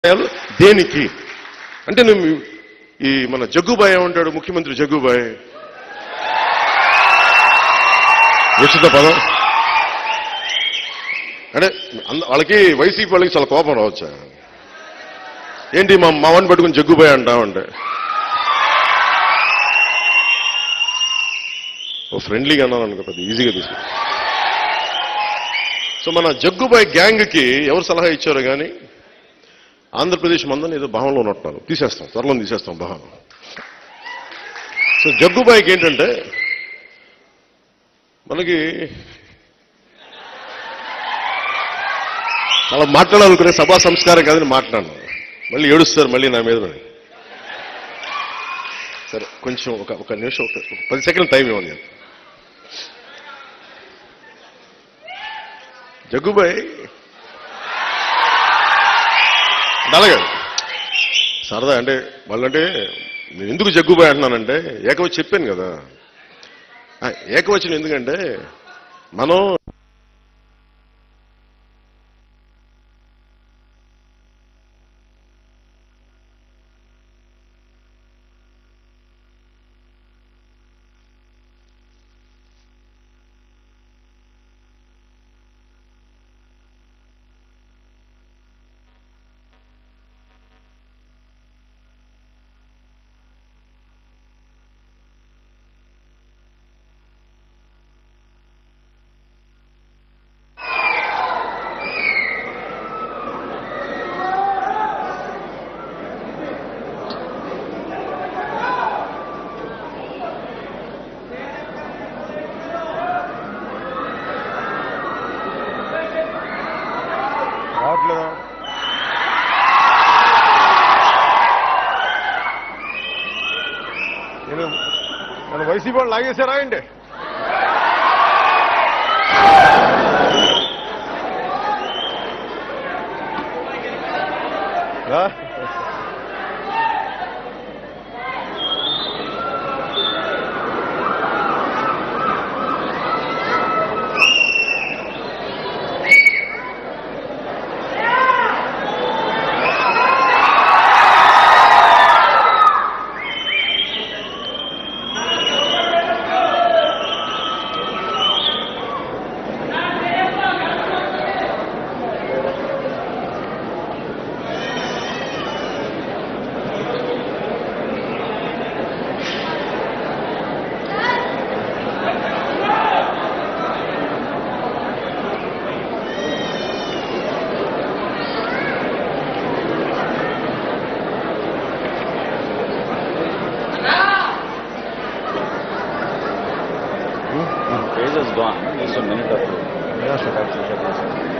సదుపాయాలు దేనికి అంటే నువ్వు ఈ మన జగ్గుబాయ్ ఏమంటాడు ముఖ్యమంత్రి జగ్గుబాయ్ ఉచిత పదం అంటే అంద- వాళ్ళకి వైసీపీ వాళ్ళకి చాలా కోపం రావచ్చా ఏంటి మా మావని పట్టుకుని జగ్గుబాయ్ అంటామంటే ఓ ఫ్రెండ్లీగా అన్నాను అనుకో పెద్ద ఈజీగా తీసుకు సో మన జగ్గుబాయ్ గ్యాంగ్కి ఎవరు సలహా ఇచ్చారో కానీ ఆంధ్రప్రదేశ్ మందని ఏదో భావంలో ఉన్నట్టున్నారు తీసేస్తాం త్వరలో తీసేస్తాం భావం సో జగ్గుబాయికి ఏంటంటే మనకి అలా మాట్లాడాలనుకునే సభా సంస్కారం కాదని మాట్లాడినాను మళ్ళీ ఏడుస్తారు మళ్ళీ నా మీద సరే కొంచెం ఒక ఒక నిమిషం ఒక ఒక పది సెకండ్ టైం ఇవ్వండి నేను జగ్గుబాయ్ అలాగే సరదా అంటే వాళ్ళంటే నేను ఎందుకు జగ్గుబాయ్ అంటున్నానంటే ఏకవచనం చెప్పాను కదా ఆ, ఏకవచనం ఎందుకంటే మనం రావట్లేదా నేను మన వైసీపీ వాళ్ళు లాగేశారా అండి ఆ? Phase is gone. Just a minute or two.